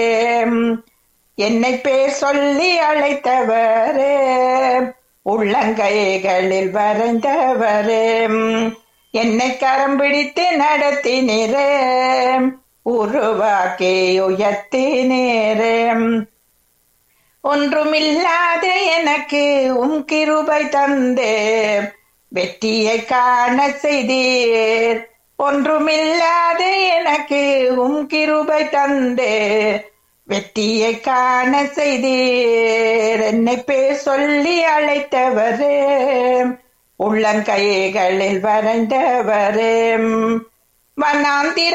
என்னை பேர் சொல்லி அழைத்தவரே உள்ளங்கைகளில் வரைந்தவரே என்னை கரம் பிடித்து நடத்தினரே உருவாக்கி உயர்த்தினரே ஒன்றுமில்லாத எனக்கு உம் கிருபை தந்தே வெற்றியை காண செய்தீர் ஒன்றுமில்லாத எனக்கு உம் கிருபை தந்தே வெற்றியை காண செய்தீர் என்னை பேர் சொல்லி அழைத்தவரே உள்ளங்கைகளில் வரைந்தவரே வனாந்திர